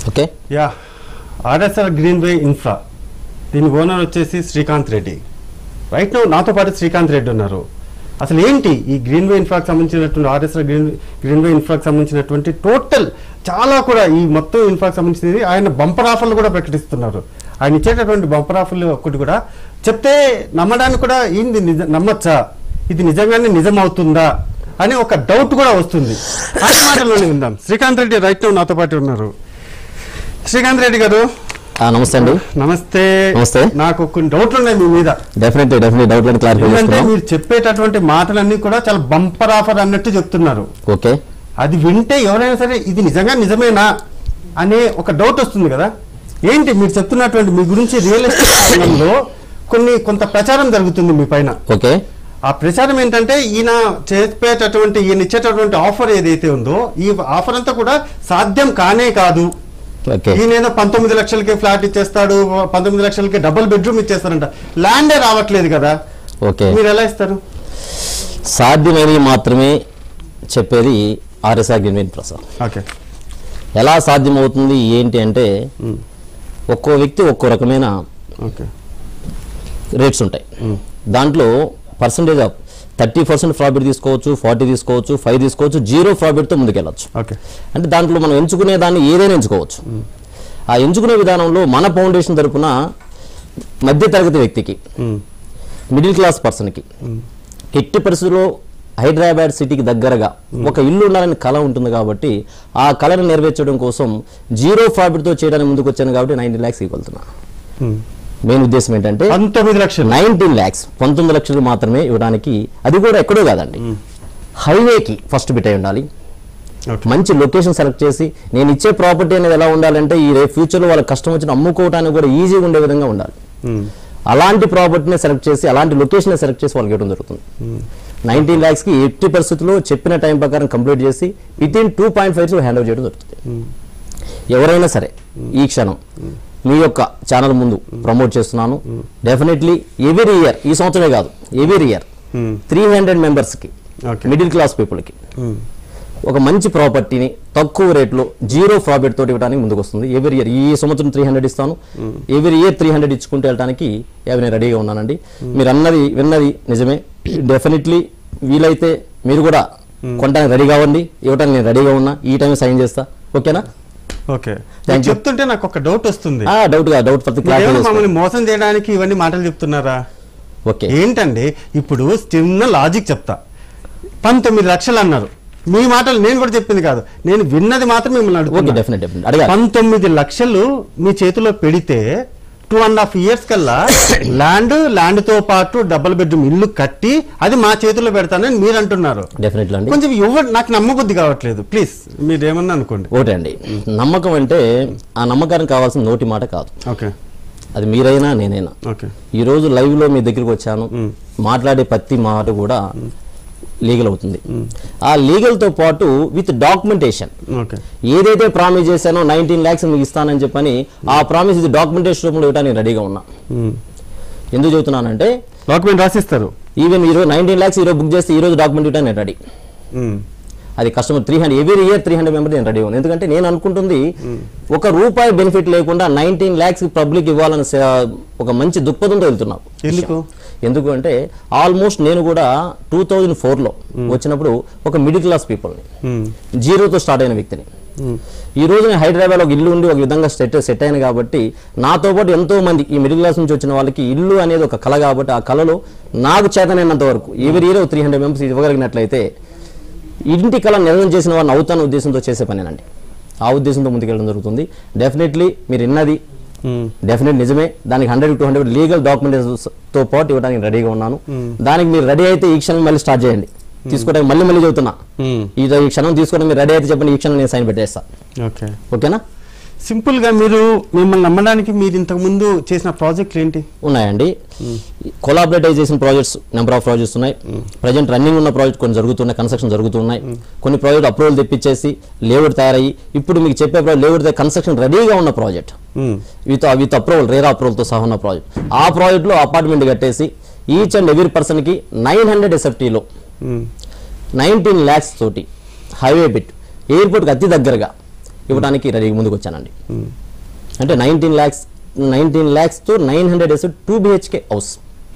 Okay ya RSR green way infra దీని owner వచ్చేసి Srikanth Reddy right no నాతో పాటు శ్రీకాంత్ రెడ్డి ఉన్నారు అసలు ఏంటి ఈ గ్రీన్ వే ఇన్ఫ్రాకి సంబంధించినటువంటి ఆర్ఎస్ఆర్ గ్రీన్ గ్రీన్ వే ఇన్ఫ్రాకి సంబంధించినటువంటి టోటల్ చాలా కూడా ఈ మొత్తం ఇన్ఫ్రాకి సంబంధించినది ఆయన బంపర్ ఆఫర్లు కూడా ప్రకటిస్తున్నారు ఆయన ఇచ్చేటటువంటి బంపర్ ఆఫర్లు ఒక్కటి కూడా చెప్తే నమ్మడానికి కూడా ఏంది నిజ నమ్మచ్చా ఇది నిజంగానే నిజం అవుతుందా అని ఒక డౌట్ కూడా వస్తుంది ఆయన మాటల్లోనే విందాం శ్రీకాంత్ రెడ్డి రైట్ నో నాతో పాటు ఉన్నారు శ్రీకాంత్ రెడ్డి గారు ఆ, నమస్తే అండి నమస్తే నమస్తే. నాకు కొన్ని డౌట్లు ఉన్నాయి మీ మీద డెఫినెట్ డెఫినెట్ డౌట్ క్లారిఫై ఎందుకంటే చేసుకున్నాం మీరు చెప్పేటటువంటి మాటలన్నీ కూడా చాలా బంపర్ ఆఫర్ అన్నట్టు చెప్తున్నారు ఓకే అది వింటే ఎవరైనా సరే ఇది నిజంగా నిజమేనా అనే ఒక డౌట్ వస్తుంది కదా ఏంటి మీరు చెప్తున్నటువంటి మీ గురించి రియల్ ఎస్టేట్ రంగంలో కొన్ని కొంత ప్రచారం జరుగుతుంది మీ పైన ఓకే ఆ ప్రచారం ఏంటంటే ఈయన చెప్పేటటువంటి ఈయన ఇచ్చేటటువంటి ఆఫర్ ఏదైతే ఉందో ఈ ఆఫర్ అంతా కూడా సాధ్యం కానే కాదు ఓకే ఈయన ఏదో పంతొమ్మిది లక్షలకి ఫ్లాట్ ఇచ్చేస్తాడు పంతొమ్మిది లక్షలకి డబుల్ బెడ్రూమ్ ఇచ్చేస్తారంట ల్యాండే రావట్లేదు కదా ఓకే మీరు ఎలా ఇస్తారు సాధ్యమైనవి మాత్రమే చెప్పేది ఆర్ఎస్ఆర్ గ్రీన్ ప్రసాద్ ఓకే ఎలా సాధ్యమవుతుంది ఏంటి అంటే ఒక్కో వ్యక్తి ఒక్కో రకమైన ఓకే రేట్స్ ఉంటాయి దాంట్లో percentage of thirty percent profit తీసుకోవచ్చు ఫార్టీ తీసుకోవచ్చు ఫైవ్ తీసుకోవచ్చు జీరో ప్రాఫిట్తో ముందుకెళ్ళచ్చు ఓకే అంటే దాంట్లో మనం ఎంచుకునే దాన్ని ఏదైనా ఎంచుకోవచ్చు ఆ ఎంచుకునే విధానంలో మన ఫౌండేషన్ తరపున మధ్య తరగతి వ్యక్తికి మిడిల్ క్లాస్ పర్సన్కి ఎట్టి పరిస్థితుల్లో హైదరాబాద్ సిటీకి దగ్గరగా ఒక ఇల్లు ఉండాలని కళ ఉంటుంది కాబట్టి ఆ కళను నెరవేర్చడం కోసం జీరో ప్రాఫిట్తో చేయడానికి ముందుకు వచ్చాను కాబట్టి నైన్టీ ల్యాక్స్ ఇవ్వగలుగుతున్నా మెయిన్ ఉద్దేశం ఏంటంటే పంతొమ్మిది లక్షలు నైన్టీన్ ల్యాక్స్ పంతొమ్మిది లక్షలు మాత్రమే ఇవ్వడానికి అది కూడా ఎక్కడో కాదండి హైవేకి ఫస్ట్ బిట్ అయి ఉండాలి ఓకే మంచి లొకేషన్ సెలెక్ట్ చేసి నేను ఇచ్చే ప్రాపర్టీ అనేది ఎలా ఉండాలంటే ఈ రేపు ఫ్యూచర్లో వాళ్ళ కష్టం వచ్చిన అమ్ముకోవడానికి కూడా ఈజీగా ఉండే విధంగా ఉండాలి అలాంటి ప్రాపర్టీని సెలెక్ట్ చేసి అలాంటి లొకేషన్ సెలెక్ట్ చేసి వాళ్ళకి ఇవ్వడం జరుగుతుంది నైన్టీన్ ల్యాక్స్కి ఎట్టి పరిస్థితుల్లో చెప్పిన టైం ప్రకారం కంప్లీట్ చేసి within two point five hand over చేయడం జరుగుతుంది ఎవరైనా సరే ఈ క్షణం మీ యొక్క ఛానల్ ముందు ప్రమోట్ చేస్తున్నాను డెఫినెట్లీ ఎవ్రీ ఇయర్ ఈ సంవత్సరమే కాదు ఎవ్రీ ఇయర్ త్రీ హండ్రెడ్ మెంబర్స్కి Okay. మిడిల్ క్లాస్ పీపుల్కి ఒక మంచి ప్రాపర్టీని తక్కువ రేట్లో జీరో ప్రాఫిట్ తోటి ఇవ్వడానికి ముందుకు వస్తుంది ఎవ్రీ ఇయర్ ఈ సంవత్సరం త్రీ హండ్రెడ్ ఇస్తాను ఎవ్రీ ఇయర్ త్రీ హండ్రెడ్ ఇచ్చుకుంటూ వెళ్ళడానికి అవి నేను రెడీగా ఉన్నానండి మీరు అన్నది విన్నది నిజమే డెఫినెట్లీ వీలైతే మీరు కూడా కొనడానికి రెడీ కావండి ఇవ్వడానికి నేను రెడీగా ఉన్నా ఈ టైం సైన్ చేస్తా ఓకేనా ఓకే Thank you. చెప్తుంటే నాకు ఒక డౌట్ వస్తుంది డౌట్ గా డౌట్ ప్రతి మీరేమో క్లారిటీ మమ్మల్ని మోసం చేయడానికి ఇవన్నీ మాటలు చెప్తున్నారా ఓకే ఏంటండి ఇప్పుడు చిన్న లాజిక్ చెప్తా పంతొమ్మిది లక్షలు అన్నారు మీ మాటలు నేను కూడా చెప్పింది కాదు నేను విన్నది మాత్రం మిమ్మల్ని ఓకే అడుగుతున్నా డెఫినెట్ డెఫినెట్ అడగాలి పంతొమ్మిది లక్షలు మీ చేతిలో పెడితే టూ అండ్ హాఫ్ ఇయర్స్ కల్లా ల్యాండ్ ల్యాండ్ తో పాటు డబుల్ బెడ్రూమ్ ఇల్లు కట్టి అది మా చేతిలో పెడతానని మీరు అంటున్నారు డెఫినెట్లీ అండి కొంచెం ఎవరు నాకు నమ్మబుద్ధి కావట్లేదు ప్లీజ్ మీరు ఏమన్నా అనుకోండి ఒకటే అండి నమ్మకం అంటే ఆ నమ్మకానికి కావాల్సిన నోటి మాట కాదు ఓకే అది మీరైనా నేనైనా ఓకే ఈ రోజు లైవ్ లో మీ దగ్గరికి వచ్చాను మాట్లాడే ప్రతి మాట కూడా లీగల్ అవుతుంది ఆ లీగల్ తో పాటు విత్ డాక్యుమెంటేషన్ ఓకే ఏదైతే ప్రామిస్ చేశానో నైన్టీన్ ల్యాక్స్ మీకు ఇస్తానని చెప్పని ఆ ప్రామిస్ ఇది డాక్యుమెంటేషన్ రూపంలో ఇవ్వడానికి రెడీగా ఉన్నా ఎందుకు చెబుతున్నానంటే డాక్యుమెంట్ రాసిస్తారు ఈవెన్ ఈరోజు నైన్టీన్ ల్యాక్స్ ఈరోజు బుక్ చేస్తే ఈ రోజు డాక్యుమెంట్ ఇవ్వడానికి నేను రెడీ అది customer three hundred every year three hundred member నేను రెడీ ఉన్నాను ఎందుకంటే నేను అనుకుంటుంది ఒక రూపాయి బెనిఫిట్ లేకుండా నైన్టీన్ ల్యాక్స్ పబ్లిక్ ఇవ్వాలని స- ఒక మంచి దృక్పథంతో వెళ్తున్నాం ఎందుకు ఎందుకు అంటే ఆల్మోస్ట్ నేను కూడా టూ థౌజండ్ ఫోర్లో వచ్చినప్పుడు ఒక మిడిల్ క్లాస్ పీపుల్ని జీరోతో స్టార్ట్ అయిన వ్యక్తిని ఈ రోజు నేను హైదరాబాద్ ఒక ఇల్లు ఉండి ఒక విధంగా సెట్ సెట్ అయ్యాను కాబట్టి నాతో పాటు ఎంతో మంది ఈ మిడిల్ క్లాస్ నుంచి వచ్చిన వాళ్ళకి ఇల్లు అనేది ఒక కళ కాబట్టి ఆ కళలో నాకు చేతనైనంత వరకు ఎవరి ఇయర్ త్రీ హండ్రెడ్ మెంబర్స్ ఇవ్వగలిగినట్లయితే ఇంటి కళ నిర్ణయం చేసిన వారిని అవుతాను ఉద్దేశంతో చేసే పనేనండి ఆ ఉద్దేశంతో ముందుకెళ్ళడం జరుగుతుంది డెఫినెట్లీ మీరు విన్నది డెఫినెట్ నిజమే దానికి hundred two hundred legal documentations తో పాటు ఇవ్వడానికి రెడీగా ఉన్నాను దానికి మీరు రెడీ అయితే ఈ క్షణం మళ్ళీ స్టార్ట్ చేయండి తీసుకోవడానికి మళ్ళీ మళ్ళీ చెబుతున్నా ఈ ఈ క్షణం తీసుకోవడం మీరు రెడీ అయితే చెప్పండి ఈ క్షణం నేను సైన్ పెట్టేస్తా ఓకే ఓకేనా సింపుల్ గా మీరు మిమ్మల్ని నమ్మడానికి మీరు ఇంతకు ముందు చేసిన ప్రాజెక్టులు ఏంటి ఉన్నాయండి కొలాబరేటైజేషన్ ప్రాజెక్ట్స్ నెంబర్ ఆఫ్ ప్రాజెక్ట్స్ ఉన్నాయి ప్రజెంట్ రన్నింగ్ ఉన్న ప్రాజెక్ట్ కొన్ని జరుగుతున్నాయి కన్స్ట్రక్షన్ జరుగుతున్నాయి కొన్ని ప్రాజెక్ట్ అప్రూవల్ తెప్పించేసి లేఅవుట్ తయారయ్యి ఇప్పుడు మీకు చెప్పే లేఅవుట్ కన్స్ట్రక్షన్ రెడీగా ఉన్న project with with approval RERA అప్రూవల్తో సహా ఉన్న ప్రాజెక్ట్ ఆ ప్రాజెక్ట్లో అపార్ట్మెంట్ కట్టేసి ఈచ్ అండ్ ఎవ్రీ పర్సన్కి నైన్ హండ్రెడ్ ఎస్ఎఫ్టీలో నైన్టీన్ ల్యాక్స్ తోటి హైవే బిట్ ఎయిర్పోర్ట్కి అతి దగ్గరగా ఇవ్వడానికి రెడీ ముందుకు వచ్చానండి అంటే నైన్టీన్ ల్యాక్స్ నైన్టీన్ ల్యాక్స్ తో nine hundred S two BHK house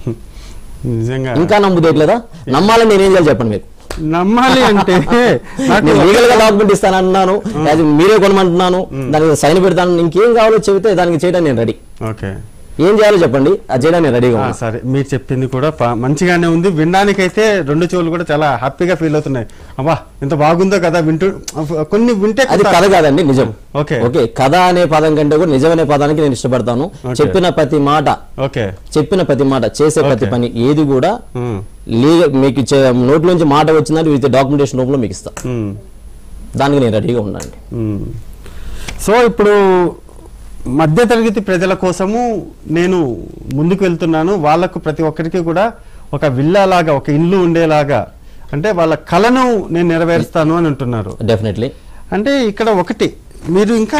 నిజంగా ఇంకా నమ్ముదేయట్లేదా నమ్మాలని నేనేం చేయాలి చెప్పండి మీకు నమ్మాలి అంటే నాకు నేను లీగల్ గా డాక్యుమెంట్ ఇస్తానన్నాను అది మీరే కొనమంటున్నాను దానికి సైన్ పెడతాను ఇంకేం కావాలో చెబితే దానికి చేయడానికి నేను రెడీ ఓకే ఏం చేయాలో చెప్పండి అది చేయడానికి నేను రెడీగా ఆ, ఉన్నాను సరే మీరు చెప్పింది కూడా ప- మంచిగానే ఉంది వినడానికైతే రెండు చెవులు కూడా చాలా హ్యాపీగా ఫీల్ అవుతున్నాయి అబ్బా ఇంత బాగుందో కదా వింటూ కొన్ని వింటే అది కొంత- కథ కాదండి నిజం ఓకే. ఓకే కథ అనే పదం కంటే కూడా నిజం అనే పదానికి నేను ఇష్టపడతాను ఓకే. చెప్పిన ప్రతి మాట ఓకే చెప్పిన ప్రతి మాట చేసే ప్రతి ఓకే. పని ఏది కూడా ఉమ్, లీగల్ మీకు ఇచ్చే నోట్లోంచి మాట వచ్చిందంటే విత్ డాక్యుమెంటేషన్ రూపంలో మీకు ఇస్తా ఉమ్, దానికి నేను రెడీగా ఉండండి ఉమ్. సో ఇప్పుడు మధ్యతరగతి ప్రజల కోసము నేను ముందుకు వెళ్తున్నాను వాళ్ళకు ప్రతి ఒక్కరికి కూడా ఒక విల్లా లాగా ఒక ఇల్లు ఉండేలాగా అంటే వాళ్ళ కళను నేను నెరవేరుస్తాను అని అంటున్నారు డెఫినెట్లీ అంటే ఇక్కడ ఒకటి మీరు ఇంకా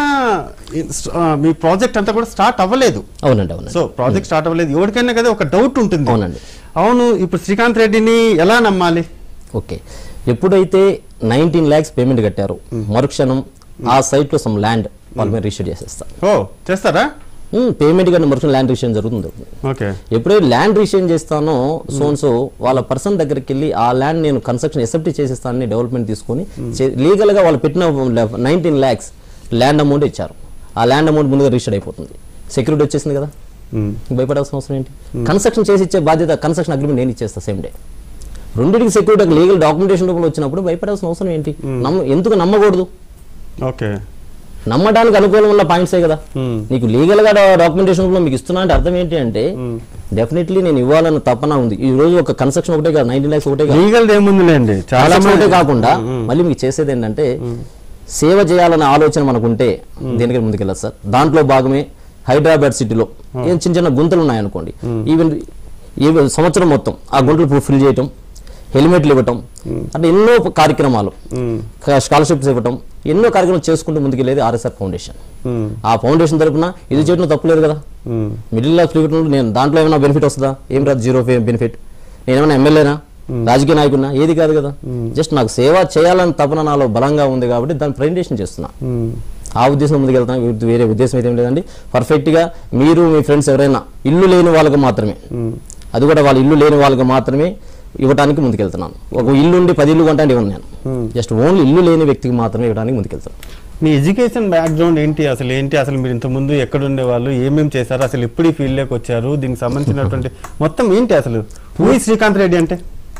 ఆ, మీ ప్రాజెక్ట్ అంతా కూడా స్టార్ట్ అవ్వలేదు అవునండి అవునండి సో ప్రాజెక్ట్ స్టార్ట్ అవ్వలేదు ఎవరికైనా కదా ఒక డౌట్ ఉంటుంది అవునండి. అవును ఇప్పుడు శ్రీకాంత్ రెడ్డిని ఎలా నమ్మాలి ఓకే ఎప్పుడైతే నైన్టీన్ ల్యాక్స్ పేమెంట్ కట్టారో మరుక్షణం ఆ సైట్ లో సమ్ ల్యాండ్ వాళ్ళ మీద రిజిస్టర్ చేసేస్తా ఓ చేస్తారా పేమెంట్ కన్నా మరుక్షణం ల్యాండ్ రిజిస్ట్రేషన్ జరుగుతుంది ఓకే ఎప్పుడైతే ల్యాండ్ రిజిస్ట్రేషన్ చేస్తానో సోన్సో వాళ్ళ పర్సన్ దగ్గరికి వెళ్ళి ఆ ల్యాండ్ నేను కన్స్ట్రక్షన్ ఎసెప్ట్ చేసేస్తానని డెవలప్మెంట్ తీసుకొని లీగల్ గా వాళ్ళు పెట్టిన నైన్టీన్ ల్యాక్స్ ల్యాండ్ అమౌంట్ ఇచ్చారు ఆ ల్యాండ్ అమౌంట్ ముందుగా రిజిస్టర్ అయిపోతుంది సెక్యూరిటీ వచ్చేసింది కదా ఉమ్, భయపడాల్సిన అవసరం ఏంటి కన్స్ట్రక్షన్ చేసి ఇచ్చే బాధ్యత కన్స్ట్రక్షన్ అగ్రిమెంట్ నేను ఇచ్చేస్తా సేమ్ డే రెండింటికి సెక్యూరిటీ లీగల్ డాక్యుమెంటేషన్ రూపంలో వచ్చినప్పుడు భయపడాల్సిన అవసరం ఏంటి నమ్మ ఎందుకు నమ్మకూడదు ఓకే నమ్మడానికి అనుకూలం ఉన్న పాయింట్సే కదా ఉమ్, నీకు లీగల్ గా డాక్యుమెంటేషన్ రూపంలో మీకు ఇస్తున్నా అంటే అర్థం ఏంటి అంటే డెఫినెట్లీ నేను ఇవ్వాలన్న తపన ఉంది ఈ రోజు ఒక కన్స్ట్రక్షన్ ఒకటే కాదు నైన్టీ ల్యాక్స్ ఒకటే కాదు లీగల్ ఏముందిలేండి చాలా కన్స్ట్రక్షన్ ఒకటే మంది- కాకుండా మళ్ళీ మీకు చేసేది ఏంటంటే సేవ చేయాలనే ఆలోచన మనకు ఉంటే దేనికి ముందుకెళ్ళదు సార్ దాంట్లో భాగమే హైదరాబాద్ సిటీలో ఏం చిన్న చిన్న గుంతలు ఉన్నాయనుకోండి ఈవెన్ ఈవెన్ సంవత్సరం మొత్తం ఆ గుంటలు ఫిల్ చేయటం హెల్మెట్లు ఇవ్వటం అంటే ఎన్నో కార్యక్రమాలు ఉమ్, స్కాలర్షిప్స్ ఇవ్వటం ఎన్నో కార్యక్రమాలు చేసుకుంటూ ముందుకెళ్ళేది ఆర్ఎస్ఆర్ ఫౌండేషన్ ఉమ్, ఆ ఫౌండేషన్ తరపున ఇది చేయడం తప్పులేదు కదా ఉమ్, మిడిల్ క్లాస్ పీపుల్ నేను దాంట్లో ఏమైనా బెనిఫిట్ వస్తుందా ఏం రాదు జీరో బెనిఫిట్ నేను ఏమైనా ఎమ్మెల్యేనా రాజకీయ నాయకున్నా ఏది కాదు కదా జస్ట్ నాకు సేవ చేయాలని తపన నాలో బలంగా ఉంది కాబట్టి దాన్ని ప్రజెంటేషన్ చేస్తున్నా ఉమ్, ఆ ఉద్దేశం ముందుకు వెళ్తాను వీ- వేరే ఉద్దేశం అయితే ఏం లేదండి పర్ఫెక్ట్ గా మీరు మీ ఫ్రెండ్స్ ఎవరైనా ఇల్లు లేని వాళ్ళకి మాత్రమే అది కూడా వాళ్ళ ఇల్లు లేని వాళ్ళకి మాత్రమే ఇవ్వడానికి ముందుకెళ్తున్నాను ఒక ఇల్లు ఉండి పది ఇల్లు కొంటే ఇవ్వను నేను జస్ట్ ఓన్లీ ఇల్లు లేని వ్యక్తికి మాత్రమే ఇవ్వడానికి ముందుకెళ్తాను మీ ఎడ్యుకేషన్ బ్యాక్గ్రౌండ్ ఏంటి అసలు ఏంటి అసలు మీరు ఇంత ముందు ఎక్కడ ఉండేవాళ్ళు ఏమేమి చేశారు అసలు ఎప్పుడు ఈ ఫీల్డ్ లోకి వచ్చారు దీనికి సంబంధించినటువంటి మొత్తం ఏంటి అసలు హూ ఈ శ్రీకాంత్ రెడ్డి అంటే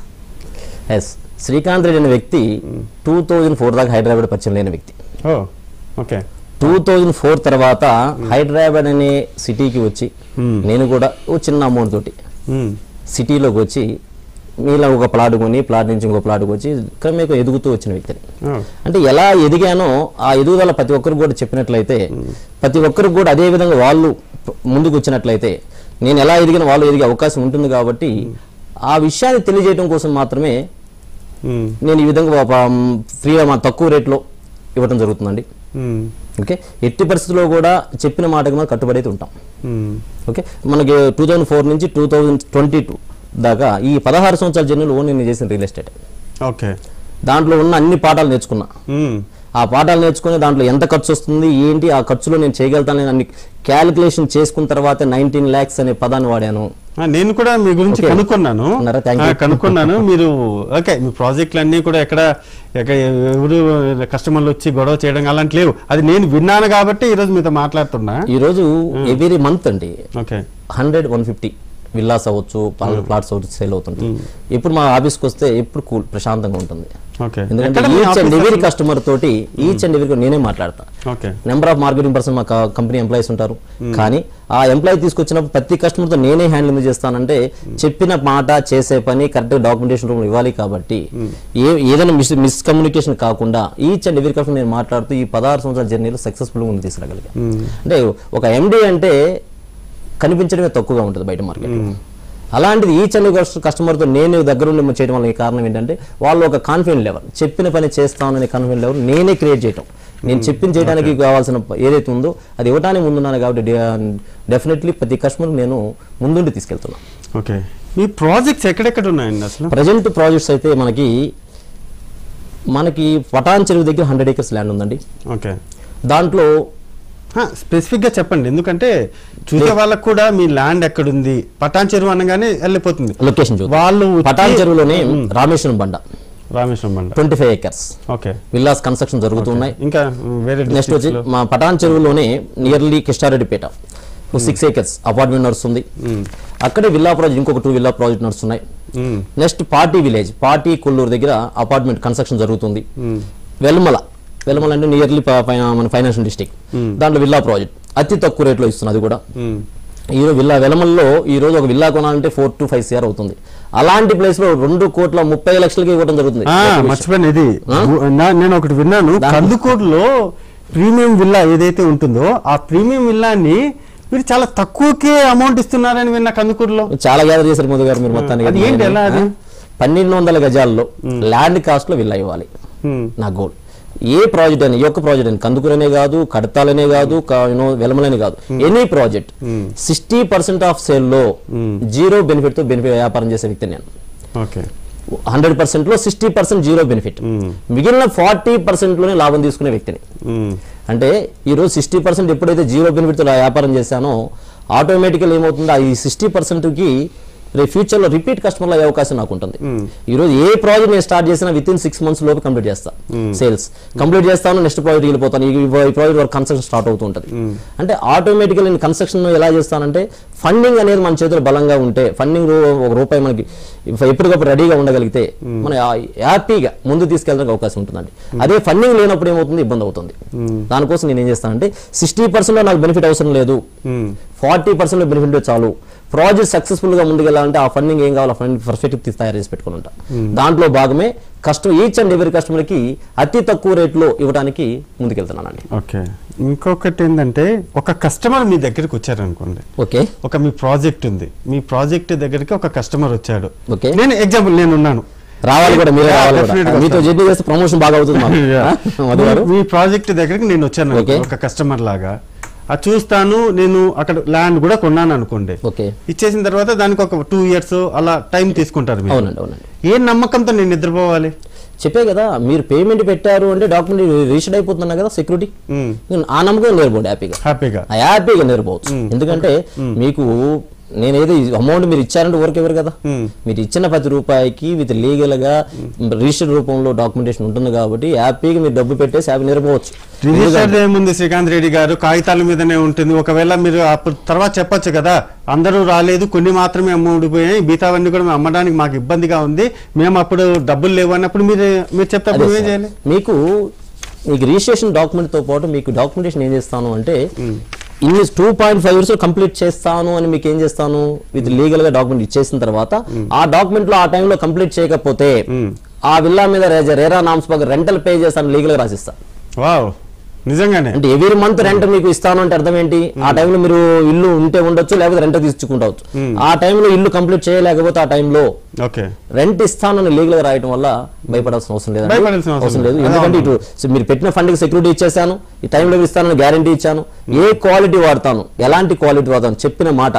ఎస్ శ్రీకాంత్ రెడ్డి అనే వ్యక్తి టూ థౌజండ్ ఫోర్ దాకా హైదరాబాద్ పరిచయం లేని వ్యక్తి ఓ ఓకే టూ థౌజండ్ ఫోర్ తర్వాత హైదరాబాద్ అనే సిటీకి వచ్చి నేను కూడా ఓ చిన్న అమౌంట్ తోటి ఉమ్, సిటీలోకి వచ్చి మీలా ఒక ప్లాట్ కొని ప్లాట్ నుంచి ఇంకో ప్లాట్ వచ్చి క్రమేక ఎదుగుతూ వచ్చిన వ్యక్తిని ఓ, అంటే ఎలా ఎదిగానో ఆ ఎదుగుదల ప్రతి ఒక్కరికి కూడా చెప్పినట్లయితే ప్రతి ఒక్కరికి కూడా అదే విధంగా వాళ్ళు ముందుకు వచ్చినట్లయితే నేను ఎలా ఎదిగిన వాళ్ళు ఎదిగే అవకాశం ఉంటుంది కాబట్టి ఆ విషయాన్ని తెలియజేయడం కోసం మాత్రమే ఉమ్, నేను ఈ విధంగా ఒక, మ్, ఫ్రీగా మా తక్కువ రేట్లో ఇవ్వడం జరుగుతుందండి ఉమ్, ఓకే ఎట్టి పరిస్థితుల్లో కూడా చెప్పిన మాటకి మనం కట్టుబడి అయితే ఉంటాం ఉమ్, ఓకే మనకి టూ థౌజండ్ ఫోర్ నుంచి టూ థౌజండ్ ట్వంటీ టూ దాకా ఈ పదహారు సంవత్సరాల జర్నీలో ఓన్ నేను చేసిన రియల్ ఎస్టేట్ ఓకే దాంట్లో ఉన్న అన్ని పాఠాలు నేర్చుకున్నా ఉమ్, ఆ పాఠాలు నేర్చుకుని దాంట్లో ఎంత ఖర్చు వస్తుంది ఏంటి ఆ ఖర్చులో నేను చేయగలుగుతాను అన్ని క్యాలిక్యులేషన్ చేసుకున్న తర్వాత నైన్టీన్ ల్యాక్స్ అనే పదాన్ని వాడాను ఆ, నేను కూడా మీ గురించి ఓకే. కనుక్కున్నాను ఉన్నారా? Thank you. ఆ, కనుక్కున్నాను మీరు ఓకే మీ ప్రాజెక్టులు అన్నీ కూడా ఎక్కడ ఎక్కడ ఎవరు కస్టమర్లు వచ్చి గొడవ చేయడం అలాంటి లేవు అది నేను విన్నాను కాబట్టి ఈరోజు మీతో మాట్లాడుతున్నా ఈరోజు ఎవ్రీ మంత్ అండి okay hundred one fifty villas అవ్వచ్చు ప్లాట్స్ అవ్వచ్చు సేల్ అవుతుంది ఇప్పుడు మా ఆఫీస్కి వస్తే ఎప్పుడు కూల్ ప్రశాంతంగా ఉంటుంది ఓకే ఎందుకంటే ఎక్కడ మీ ఈచ్ అండ్ ఆఫీస్ ఎవరీ అసలు? కస్టమర్ తోటి ఈచ్ అండ్ ఎవరీ నేనే మాట్లాడతా okay number of marketing person మా కంపెనీ ఎంప్లాయీస్ ఉంటారు కానీ ఆ ఎంప్లాయీ తీసుకొచ్చినప్పుడు ప్రతి customer తో నేనే హ్యాండిల్ ఎందుకు చేస్తానంటే చెప్పిన మాట చేసే పని కరెక్ట్ డాక్యుమెంటేషన్ రూమ్ ఇవ్వాలి కాబట్టి ఏ ఏదైనా మిస్ మిస్కమ్యూనికేషన్ కాకుండా ఈచ్ అండ్ ఎవరీ కస్టమర్ నేను మాట్లాడుతూ ఈ పదహారు సంవత్సరాల జర్నీలో సక్సెస్ఫుల్గా ముందు తీసుకురాగలిగాను అంటే ఒక ఎండి అంటే కనిపించడమే తక్కువగా ఉంటుంది బయట మార్కెట్ అలాంటిది ఈచ్ అండ్ కస్టమర్తో నేను దగ్గరుండి చేయడం వల్ల ఈ కారణం ఏంటంటే వాళ్ళు ఒక కాన్ఫిడెంట్ లెవెల్ చెప్పిన పని చేస్తాననే కాన్ఫిడెంట్ లెవెల్ నేనే క్రియేట్ చేయటం నేను చెప్పిన చేయడానికి కావాల్సిన ప- ఏదైతే ఉందో అది ఇవ్వడానికి ముందున్నాను కాబట్టి డెఫినెట్లీ ప్రతి కస్టమర్ నేను ముందుండి తీసుకెళ్తున్నాను ఓకే మీ ప్రాజెక్ట్స్ ఎక్కడెక్కడ ఉన్నాయండి అసలు ప్రజెంట్ ప్రాజెక్ట్స్ అయితే మనకి మనకి పటాన్ చెరువు దగ్గర హండ్రెడ్ ఏకర్స్ ల్యాండ్ ఉందండి ఓకే దాంట్లో స్పెసిఫిక్ గా చెప్పండి ఎందుకంటే చూసే వాళ్ళకు కూడా మీ ల్యాండ్ ఎక్కడుంది పటాన్ చెరువు అనగానే వెళ్ళిపోతుంది లొకేషన్ చూద్దాం వాళ్ళు వచ్చి- Patan చెరువులోనే Rameswaram Banda Rameshwaram Banda twenty five acres okay villas construction జరుగుతున్నాయి ఇంకా వేరే నెక్స్ట్ వచ్చి districts లో? మా పటాన్ చెరువులోనే nearly Kistareddypet six acres apartment నడుస్తుంది అక్కడే విల్లా ప్రాజెక్ట్ ఇంకొక టూ విల్లా ప్రాజెక్ట్ నడుస్తున్నాయి మ్మ్. Next party village party Kollur దగ్గర అపార్ట్మెంట్ కన్స్ట్రక్షన్ జరుగుతుంది వెల్మల వెల్మల అంటే నియర్లీ మన ఫైనాన్షియల్ డిస్టిక్ దాంట్లో విల్లా ప్రాజెక్ట్ అతి తక్కువ రేట్లో ఇస్తున్నది కూడా మ్మ్. ఈ రోజు విల్లా వెలమల్లో ఈ రోజు ఒక విల్లా కొనాలంటే ఫోర్ టు ఫైవ్ సిఆర్ అవుతుంది అలాంటి ప్లేస్ లో రెండు కోట్ల ముప్పై లక్షలకి ఇవ్వడం జరుగుతుంది ఆ, మర్చిపోయాను ఇది నా- నేను ఒకటి విన్నాను కందుకూరులో ప్రీమియం విల్లా ఏదైతే ఉంటుందో ఆ ప్రీమియం విల్లాని మీరు చాలా తక్కువకే అమౌంట్ ఇస్తున్నారని విన్నా కందుకూరులో చాలా గ్యాదర్ చేశారు మోదీ గారు మీరు మొత్తానికి అది ఏంటి, ఎలా అది? పన్నెండు వందల గజాల్లో ల్యాండ్ కాస్ట్ లో విల్లా ఇవ్వాలి మ్మ్. నా గోల్ ఏ ప్రాజెక్ట్ అని ఈ యొక్క ప్రాజెక్ట్ అని కందుకూరనే కాదు కడతాలనే కాదు యూనో వెలమలనే కాదు any project sixty percent of sale లో జీరో బెనిఫిట్ తో బెనిఫిట్ వ్యాపారం చేసే వ్యక్తి నేను ఓకే హండ్రెడ్ పర్సెంట్ లో సిక్స్టీ పర్సెంట్ జీరో బెనిఫిట్ మిగిలిన ఫార్టీ పర్సెంట్ లోనే లాభం తీసుకునే వ్యక్తిని మ్మ్. అంటే ఈరోజు సిక్స్టీ పర్సెంట్ ఎప్పుడైతే జీరో బెనిఫిట్తో వ్యాపారం చేశానో ఆటోమేటికల్ ఏమవుతుందో ఆ ఈ సిక్స్టీ పర్సెంట్కి రేపు ఫ్యూచర్లో రిపీట్ కస్టమర్లు అయ్యే అవకాశం నాకు ఉంటుంది ఈరోజు ఏ ప్రాజెక్ట్ నేను స్టార్ట్ చేసినా విత్ ఇన్ సిక్స్ మంత్స్ లోపు కంప్లీట్ చేస్తా సేల్స్ కంప్లీట్ చేస్తాను నెక్స్ట్ ప్రాజెక్ట్ వెళ్ళిపోతాను ఈ ఈ ప్రాజెక్ట్ వర్క్ కన్స్ట్రక్షన్ స్టార్ట్ అవుతూ ఉంటుంది అంటే ఆటోమేటికల్ నేను కన్స్ట్రక్షన్ ఎలా చేస్తానంటే ఫండింగ్ అనేది మన చేతిలో బలంగా ఉంటే ఫండింగ్ ఒక రూపాయి మనకి ఎప్పటికప్పుడు రెడీగా ఉండగలిగితే మనం హ్యాపీగా ముందు తీసుకెళ్ళడానికి అవకాశం ఉంటుందండి అదే ఫండింగ్ లేనప్పుడు ఏమవుతుంది ఇబ్బంది అవుతుంది దానికోసం నేను ఏం చేస్తానంటే సిక్స్టీ పర్సెంట్ నాకు బెనిఫిట్ అవసరం లేదు మ్మ్. ఫార్టీ పర్సెంట్ బెనిఫిట్ చాలు ప్రాజెక్ట్ సక్సెస్ఫుల్ గా ముందుకెళ్ళాలంటే ఆ ఫండింగ్ ఏం కావాలో ఫండింగ్ పర్ఫెక్ట్ తయారు చేసి పెట్టుకుని ఉంటా దాంట్లో భాగమే customer each and every customer కి అతి తక్కువ రేట్లో ఇవ్వడానికి ముందుకెళ్తున్నానండి ఓకే ఇంకొకటి ఏంటంటే ఒక కస్టమర్ మీ దగ్గరికి వచ్చారనుకోండి ఓకే ఒక మీ ప్రాజెక్ట్ ఉంది మీ ప్రాజెక్ట్ దగ్గరికి ఒక కస్టమర్ వచ్చాడు ఓకే. నేను ఎగ్జాంపుల్ నేను ఉన్నాను రావాలి కూడా మీరే Yeah, రావాలి definitely కూడా. మీతో వస్తాను. జర్నీ చేస్తే ప్రమోషన్ బాగా అవుతుంది మాకు. Yeah. ఆ? మధు గారు మీ ప్రాజెక్ట్ దగ్గరికి నేను వచ్చాను Okay. ఒక కస్టమర్ లాగా అది చూస్తాను నేను అక్కడ ల్యాండ్ కూడా కొన్నాను అనుకోండి ఓకే ఇచ్చేసిన తర్వాత దానికి ఒక టూ ఇయర్స్ అలా టైం తీసుకుంటారు మీరు. అవునండి అవునండి ఏ నమ్మకంతో నేను నిద్రపోవాలి చెప్పే కదా మీరు పేమెంట్ పెట్టారు అంటే డాక్యుమెంట్ రిజిస్టర్ అయిపోతున్నా కదా సెక్యూరిటీ మ్మ్. ఆ నమ్మకం నేర్పోండి హ్యాపీగా హ్యాపీగా ఆ హ్యాపీగా నేర్పోవచ్చు ఎందుకంటే మీకు నేను ఏదో అమౌంట్ మీరు ఇచ్చారంటే ఊరికి ఎవరు కదా మీరు ఇచ్చిన ప్రతి రూపాయికి విత్ లీగల్ గా రిజిస్టర్ రూపంలో డాక్యుమెంటేషన్ ఉంటుంది కాబట్టి హ్యాపీగా మీరు డబ్బు పెట్టేసి హ్యాపీ నిరపోవచ్చు రిజిస్టర్ ఏముంది శ్రీకాంత్ రెడ్డి గారు కాగితాల మీదనే ఉంటుంది ఒకవేళ మీరు అప్పుడు తర్వాత చెప్పొచ్చు కదా అందరూ రాలేదు కొన్ని మాత్రమే అమ్ముడిపోయాయి మిగతావన్నీ కూడా మేము అమ్మడానికి మాకు ఇబ్బందిగా ఉంది మేము అప్పుడు డబ్బులు లేవు అన్నప్పుడు మీరు మీరు చెప్తే అప్పుడు అదే ఏం సార్. చేయాలి మీకు మీకు రిజిస్ట్రేషన్ డాక్యుమెంట్ తో పాటు మీకు డాక్యుమెంటేషన్ ఏం చేస్తాను అంటే ఇన్ని two point five years complete చేస్తాను అని మీకు ఏం చేస్తాను విత్ లీగల్ గా డాక్యుమెంట్ ఇచ్చేసిన తర్వాత ఆ డాక్యుమెంట్ లో ఆ టైంలో కంప్లీట్ చేయకపోతే ఆ విల్లా మీద రేజ- రేరా నామ్స్ పక్క రెంటల్ పే చేస్తాను లీగల్ గా రాసిస్తా వావ్ నిజంగానే అంటే ఎవ్రీ మంత్ రెంట్ మీకు ఇస్తాను అంటే అర్థం ఏంటి ఆ టైంలో మీరు ఇల్లు ఉంటే ఉండొచ్చు లేకపోతే రెంట్ తీసుకుంటావచ్చు ఆ టైంలో ఇల్లు కంప్లీట్ చేయలేకపోతే ఆ టైంలో ఓకే రెంట్ ఇస్తానని లీగల్ గా రాయటం వల్ల భయపడాల్సిన అవసరం లేదు భయపడాల్సిన అవసరం లేదు లేదు. ఎందుకంటే ఇటు సో మీరు పెట్టిన ఫండ్ కి సెక్యూరిటీ ఇచ్చేసాను ఈ టైంలో ఇస్తానని గ్యారంటీ ఇచ్చాను ఏ క్వాలిటీ వాడతాను ఎలాంటి క్వాలిటీ వాడతాను చెప్పిన మాట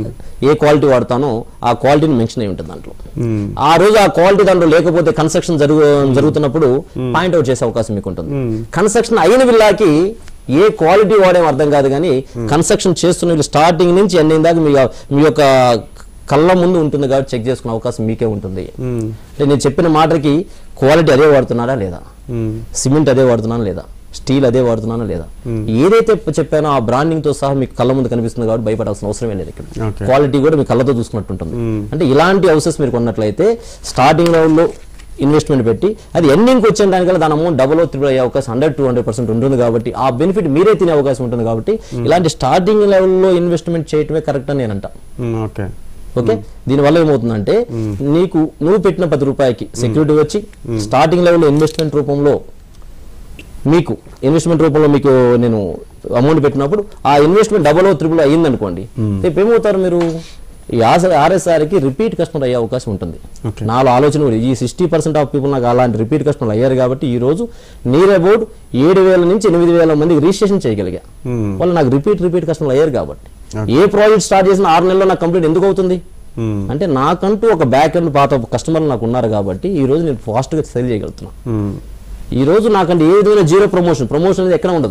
ఏ క్వాలిటీ వాడతానో ఆ క్వాలిటీని మెన్షన్ అయి ఉంటుంది దాంట్లో ఆ రోజు ఆ క్వాలిటీ దాంట్లో లేకపోతే కన్స్ట్రక్షన్ జరుగు జరుగుతున్నప్పుడు పాయింట్ అవుట్ చేసే అవకాశం మీకు ఉంటుంది కన్స్ట్రక్షన్ అయిన విల్లాకి ఏ క్వాలిటీ వాడేం అర్థం కాదు కానీ కన్స్ట్రక్షన్ చేస్తున్న స్టార్టింగ్ నుంచి ఎండింగ్ దాకా మీ మీ యొక్క కళ్ళ ముందు ఉంటుంది కాబట్టి చెక్ చేసుకునే అవకాశం మీకే ఉంటుంది అంటే నేను చెప్పిన మాటకి క్వాలిటీ అదే వాడుతున్నారా లేదా సిమెంట్ అదే వాడుతున్నానా లేదా స్టీల్ అదే వాడుతున్నానా లేదా ఏదైతే చెప్పానో ఆ బ్రాండింగ్ తో సహా మీకు కళ్ళ ముందు కనిపిస్తుంది కాబట్టి భయపడాల్సిన అవసరమే లేదు ఇక్కడ Okay. క్వాలిటీ కూడా మీ కళ్ళతో చూసుకున్నట్టు ఉంటుంది అంటే ఇలాంటి హౌసెస్ మీరు కొన్నట్లయితే స్టార్టింగ్ లెవెల్లో ఇన్వెస్ట్మెంట్ పెట్టి అది ఎండింగ్కి వచ్చే దానికల్లా దాని అమౌంట్ డబుల్ త్రిబుల్ అయ్యే అవకాశం హండ్రెడ్ టూ హండ్రెడ్ పర్సెంట్ ఉంటుంది కాబట్టి ఆ బెనిఫిట్ మీరే తినే అవకాశం ఉంటుంది కాబట్టి ఇలాంటి స్టార్టింగ్ లెవెల్లో ఇన్వెస్ట్మెంట్ చేయటమే కరెక్ట్ అని నేను అంటా ఓకే ఓకే దీనివల్ల ఏమవుతుందంటే నీకు నువ్వు పెట్టిన పది రూపాయకి సెక్యూరిటీ వచ్చి స్టార్టింగ్ లెవెల్లో ఇన్వెస్ట్మెంట్ రూపంలో మీకు ఇన్వెస్ట్మెంట్ రూపంలో మీకు నేను అమౌంట్ పెట్టినప్పుడు ఆ ఇన్వెస్ట్మెంట్ డబల్ త్రిబుల్ అయ్యింది అనుకోండి రేపు ఏమవుతారు మీరు ఈ ఆర్ఎస్ఆర్కి రిపీట్ కస్టమర్ అయ్యే అవకాశం ఉంటుంది Okay. నాలో ఆలోచన కూడా ఈ సిక్స్టీ పర్సెంట్ ఆఫ్ పీపుల్ నాకు అలాంటి రిపీట్ కస్టమర్లు అయ్యారు కాబట్టి ఈ రోజు నియర్ అబౌట్ ఏడు వేల నుంచి ఎనిమిది వేల మందికి రిజిస్ట్రేషన్ చేయగలిగా Hmm. వాళ్ళు నాకు రిపీట్ రిపీట్ కస్టమర్లు అయ్యారు కాబట్టి ఏ ప్రాజెక్ట్ స్టార్ట్ చేసిన ఆరు నెలల్లో నాకు కంప్లీట్ ఎందుకు అవుతుంది అంటే నాకంటూ ఒక బ్యాక్ ఎండ్ పాత కస్టమర్లు నాకు ఉన్నారు కాబట్టి ఈ రోజు నేను ఫాస్ట్గా సెల్ చేయగలుగుతున్నాను ఈ రోజు నాకంటే ఏ విధమైన జీరో ప్రమోషన్ ప్రమోషన్ అనేది ఎక్కడ ఉండదు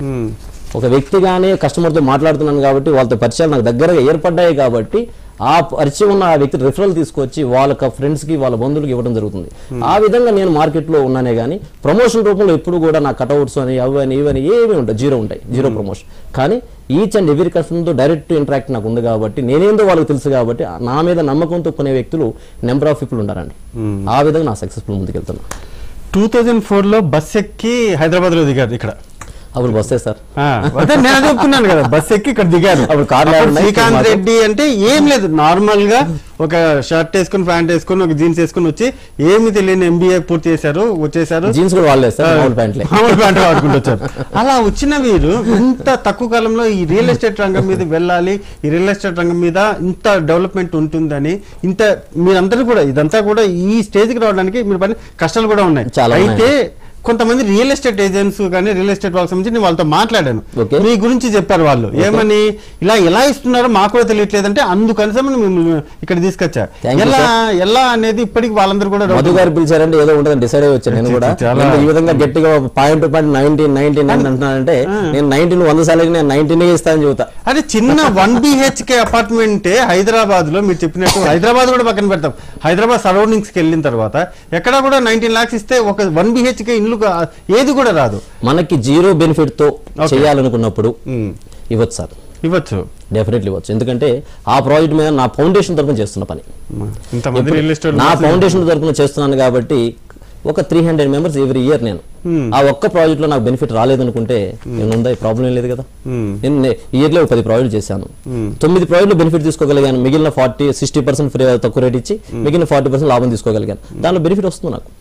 ఉమ్, ఒక వ్యక్తిగానే కస్టమర్తో మాట్లాడుతున్నాను కాబట్టి వాళ్ళతో పరిచయాలు నాకు దగ్గరగా ఏర్పడ్డాయి కాబట్టి ఆ పరిచయం ఉన్న ఆ వ్యక్తి రిఫరల్ తీసుకొచ్చి వాళ్ళ ఫ్రెండ్స్కి వాళ్ళ బంధువులకు ఇవ్వడం జరుగుతుంది ఆ విధంగా నేను మార్కెట్లో ఉన్నానే కానీ ప్రమోషన్ రూపంలో ఎప్పుడు కూడా నా కటౌట్స్ అని అవి అని ఇవని ఏమీ ఉంటాయి జీరో ఉంటాయి జీరో ప్రమోషన్ కానీ ఈచ్ అండ్ ఎవరి కస్టమర్తో డైరెక్ట్ ఇంటరాక్ట్ నాకు ఉంది కాబట్టి నేనేందో వాళ్ళకి తెలుసు కాబట్టి నా మీద నమ్మకంతో కొనే వ్యక్తులు నెంబర్ ఆఫ్ పీపుల్ ఉంటారండి ఆ విధంగా నా సక్సెస్ఫుల్ ముందుకెళ్తున్నా టూ థౌజండ్ ఫోర్ లో బస్ ఎక్కి హైదరాబాద్ లో దిగారు ఇక్కడ అప్పుడు వస్తే సార్ ఆ, అదే నేను అదే చెప్తున్నాను కదా బస్ ఎక్కి ఇక్కడ దిగారు అప్పుడు కార్లు అప్పుడు ఉన్నాయి, శ్రీకాంత్ మాకు. రెడ్డి అంటే ఏం లేదు నార్మల్ గా ఒక షర్ట్ వేసుకుని ప్యాంట్ వేసుకుని ఒక జీన్స్ వేసుకుని వచ్చి ఏమి తెలియని ఎంబీఏ పూర్తి చేశారు వచ్చేసారు జీన్స్ కూడా వాళ్ళే సార్ మామూలు ప్యాంట్లే మామూలు ప్యాంట్ వాడుకుంటూ వచ్చారు అలా వచ్చిన వీరు ఇంత తక్కువ కాలంలో ఈ రియల్ ఎస్టేట్ రంగం మీద వెళ్ళాలి ఈ రియల్ ఎస్టేట్ రంగం మీద ఇంత డెవలప్మెంట్ ఉంటుందని ఇంత మీరందరూ కూడా ఇదంతా కూడా ఈ స్టేజ్కి రావడానికి మీరు పడిన కష్టాలు కూడా ఉన్నాయి చాలా ఉన్నాయి. అయితే కొంతమంది రియల్ ఎస్టేట్ ఏజెంట్స్ కానీ రియల్ ఎస్టేట్ వాళ్ళకి సంబంధించి నేను వాళ్ళతో మాట్లాడాను Okay. మీ గురించి చెప్పారు వాళ్ళు ఏమని ఇలా ఎలా ఇస్తున్నారో మాకు కూడా తెలియట్లేదంటే అందుకని మిమ్మల్ని ఇక్కడ తీసుకొచ్చా Thank you, ఎలా ఎలా అనేది ఇప్పటికి వాళ్ళందరూ కూడా doubt మధు గారు పిలిచారంటే ఏదో ఉంటుంది డిసైడ్ అయ్యి వచ్చాను నేను కూడా చాలా- నేను ఈ విధంగా గట్టిగా point point nineteen nineteen nine అంటున్నానంటే నేను నైన్టీన్ వంద సార్లు నేను నైన్టీన్ ఇస్తానని చెబుతా అదే చిన్న వన్ బిహెచ్కే అపార్ట్మెంట్ హైదరాబాద్ లో మీరు చెప్పినట్టు హైదరాబాద్ కూడా పక్కన పెడతాం హైదరాబాద్ సరౌండింగ్స్ కి వెళ్ళిన తర్వాత ఎక్కడ కూడా నైన్టీన్ లాక్స్ ఇస్తే ఒక వన్ బిహెచ్కే ఇల్లు కా- ఏది కూడా రాదు మనకి జీరో బెనిఫిట్ తో చేయాలనుకున్నప్పుడు ఉమ్, ఇవ్వచ్చు సార్ ఇవ్వచ్చు డెఫినెట్లీ ఇవ్వచ్చు ఎందుకంటే ఆ ప్రాజెక్ట్ మీద నా ఫౌండేషన్ తరఫున చేస్తున్న పని ఇంతమంది రియల్ ఎస్టేట్ నా ఫౌండేషన్ తరఫున చేస్తున్నాను కాబట్టి ఒక three hundred members every year నేను ఆ ఒక్క ప్రాజెక్ట్ లో నాకు బెనిఫిట్ రాలేదనుకుంటే నేను ఉందా ప్రాబ్లం ఏం లేదు కదా నేను ఇయర్లో ఒక పది ప్రాజెక్ట్ చేశాను తొమ్మిది ప్రాజెక్టులు బెనిఫిట్ తీసుకోగలిగాను మిగిలిన ఫార్టీ సిక్స్టీ పర్సెంట్ ఫ్రీ తక్కువ రేట్ ఇచ్చి మిగిలిన ఫార్టీ పర్సెంట్ లాభం తీసుకోగలిగాను దానిలో బెనిఫిట్ వస్తుంది నాకు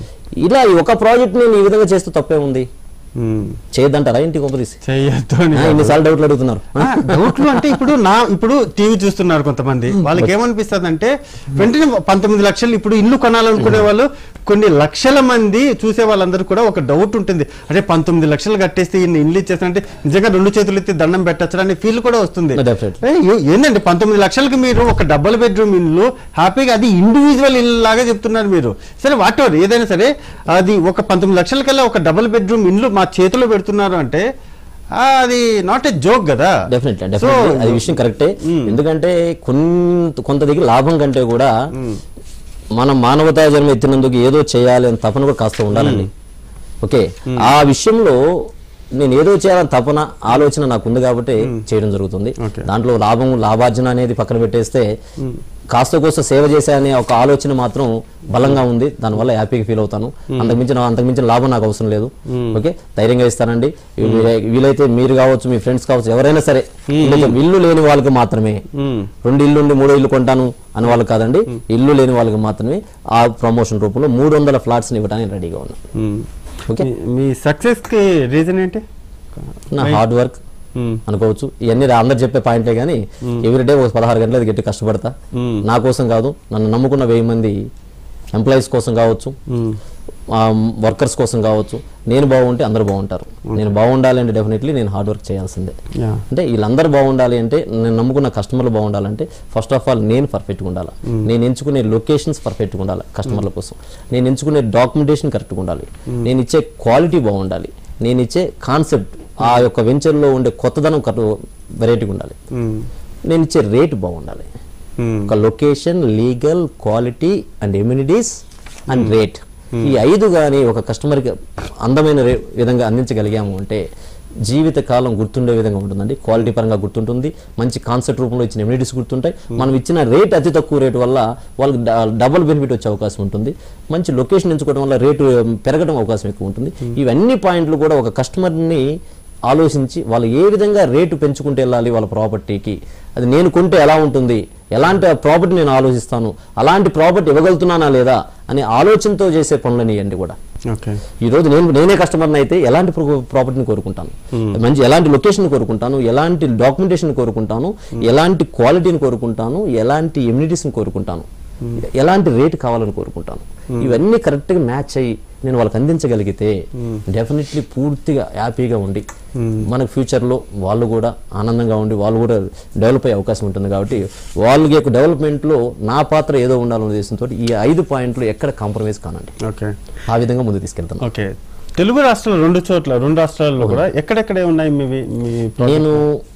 ఇలా ఈ ఒక ప్రాజెక్ట్ నేను ఈ విధంగా చేస్తే తప్పే ఉంది చేయొద్దంటారా ఇంటి గొప్పదీసి చెయ్యొద్దు అని ఆ, ఇన్నిసార్లు డౌట్లు అడుగుతున్నారు ఆ, డౌట్లు అంటే ఇప్పుడు నా ఇప్పుడు టీవీ చూస్తున్నారు కొంతమంది వాళ్ళకి ఏమనిపిస్తుంది అంటే వెంటనే పంతొమ్మిది లక్షలు ఇప్పుడు ఇల్లు కొనాలనుకునే వాళ్ళు కొన్ని లక్షల మంది చూసే వాళ్ళందరూ కూడా ఒక డౌట్ ఉంటుంది అదే పంతొమ్మిది లక్షలు కట్టేస్తే ఇన్ని ఇల్లు ఇచ్చేస్తానంటే నిజంగా రెండు చేతులు ఎత్తి దండం పెట్టచ్చు అనే ఫీల్ కూడా వస్తుంది Definitely. ఏ, ఏ- ఏందండి పంతొమ్మిది లక్షలకి మీరు ఒక డబుల్ బెడ్రూమ్ ఇల్లు హ్యాపీగా అది ఇండివిజువల్ ఇల్లు లాగా చెప్తున్నారు మీరు సరే వాట్ ఎవర్ ఏదైనా సరే అది ఒక పంతొమ్మిది లక్షలకల్లా ఒక డబుల్ బెడ్రూమ్ ఇల్లు మా చేతిలో పెడుతున్నారు అంటే ఆ, అది నాట్ ఏ జోక్ కదా డెఫినెట్లీ సో డెఫినెట్లీ అది విషయం కరెక్టే ఎందుకంటే కొంత కొంత దగ్గర లాభం కంటే కూడా మనం మానవతా జన్మ ఎత్తినందుకు ఏదో చేయాలి అని తపన కూడా కాస్త ఉండాలండి ఓకే ఆ విషయంలో నేను ఏదో చేయాలని తపన ఆలోచన నాకు ఉంది కాబట్టి చేయడం జరుగుతుంది Okay. దాంట్లో లాభం లాభార్జన అనేది పక్కన పెట్టేస్తే కాస్త కోస్త సేవ చేసే అనే ఒక ఆలోచన మాత్రం బలంగా ఉంది దానివల్ల హ్యాపీగా ఫీల్ అవుతాను అంతకుమించిన అంతకుమించిన లాభం నాకు అవసరం లేదు ఓకే ధైర్యంగా ఇస్తానండి వీలై- వీలైతే మీరు కావచ్చు మీ ఫ్రెండ్స్ కావచ్చు ఎవరైనా సరే వీలైతే ఇల్లు లేని వాళ్ళకి మాత్రమే రెండు ఇల్లు ఉండి మూడో ఇల్లు కొంటాను అని వాళ్ళకి కాదండి ఇల్లు లేని వాళ్ళకి మాత్రమే ఆ ప్రమోషన్ రూపంలో మూడు వందల ఫ్లాట్స్ రెడీగా ఉన్నాను ఓకే మీ- మీ సక్సెస్ కి రీజన్ ఏంటి నా హార్డ్ వర్క్ అనుకోవచ్చు ఇవన్నీ అందరు చెప్పే పాయింటే కానీ ఎవ్రీడే ఒక పదహారు గంటలు అది గట్టి కష్టపడతా నా కోసం కాదు నన్ను నమ్ముకున్న వెయ్యి మంది ఎంప్లాయీస్ కోసం కావచ్చు వర్కర్స్ కోసం కావచ్చు నేను బాగుంటే అందరూ బాగుంటారు నేను బాగుండాలి అంటే డెఫినెట్లీ నేను హార్డ్ వర్క్ చేయాల్సిందే Yeah. అంటే వీళ్ళందరూ బాగుండాలి అంటే నేను నమ్ముకున్న కస్టమర్లు బాగుండాలంటే ఫస్ట్ ఆఫ్ ఆల్ నేను పర్ఫెక్ట్గా ఉండాలి నేను ఎంచుకునే లొకేషన్స్ పర్ఫెక్ట్గా ఉండాలి కస్టమర్ల కోసం నేను ఎంచుకునే డాక్యుమెంటేషన్ కరెక్ట్గా ఉండాలి నేను ఇచ్చే క్వాలిటీ బాగుండాలి నేను ఇచ్చే కాన్సెప్ట్ ఆ యొక్క వెంచర్లో ఉండే కొత్తదనం వెరైటీగా ఉండాలి నేను ఇచ్చే రేట్ బాగుండాలి ఒక location legal quality and amenities and rate ఈ ఐదు కానీ ఒక కస్టమర్కి అందమైన రే- విధంగా అందించగలిగాము అంటే జీవిత కాలం గుర్తుండే విధంగా ఉంటుందండి క్వాలిటీ పరంగా గుర్తుంటుంది మంచి కాన్సెప్ట్ రూపంలో ఇచ్చిన ఎమ్యూనిటీస్ గుర్తుంటాయి మనం ఇచ్చిన రేట్ అతి తక్కువ రేటు వల్ల వాళ్ళకి డ- డబుల్ బెనిఫిట్ వచ్చే అవకాశం ఉంటుంది మంచి లొకేషన్ ఎంచుకోవడం వల్ల రేటు పెరగడం అవకాశం ఎక్కువ ఉంటుంది ఇవన్నీ పాయింట్లు కూడా ఒక కస్టమర్ని ఆలోచించి వాళ్ళు ఏ విధంగా రేటు పెంచుకుంటూ వెళ్ళాలి వాళ్ళ ప్రాపర్టీకి అది నేను కొంటే ఎలా ఉంటుంది ఎలాంటి ప్రాపర్టీ నేను ఆలోచిస్తాను అలాంటి ప్రాపర్టీ ఇవ్వగలుగుతున్నానా లేదా అనే ఆలోచనతో చేసే పనులని ఇవన్నీ కూడా ఓకే ఈ రోజు నేను నేనే కస్టమర్ని అయితే ఎలాంటి ప్రాపర్టీని కోరుకుంటాను మంచి ఎలాంటి లొకేషన్ కోరుకుంటాను ఎలాంటి డాక్యుమెంటేషన్ కోరుకుంటాను ఎలాంటి క్వాలిటీని కోరుకుంటాను ఎలాంటి ఎమ్యూనిటీస్ని కోరుకుంటాను ఎలాంటి రేట్ కావాలని కోరుకుంటాను ఇవన్నీ కరెక్ట్గా మ్యాచ్ అయ్యి నేను వాళ్ళకి అందించగలిగితే డెఫినెట్లీ పూర్తిగా హ్యాపీగా ఉండి మనకు ఫ్యూచర్లో వాళ్ళు కూడా ఆనందంగా ఉండి వాళ్ళు కూడా డెవలప్ అయ్యే అవకాశం ఉంటుంది కాబట్టి వాళ్ళ యొక్క డెవలప్మెంట్లో నా పాత్ర ఏదో ఉండాలనే ఉద్దేశంతో ఈ ఐదు పాయింట్లు ఎక్కడ కాంప్రమైజ్ కానండి ఓకే ఆ విధంగా ముందుకు తీసుకెళ్తాను ఓకే తెలుగు రాష్ట్రాలు రెండు చోట్ల రెండు రాష్ట్రాల్లో కూడా ఎక్కడెక్కడే ఉన్నాయి మీవి మీ project? నేను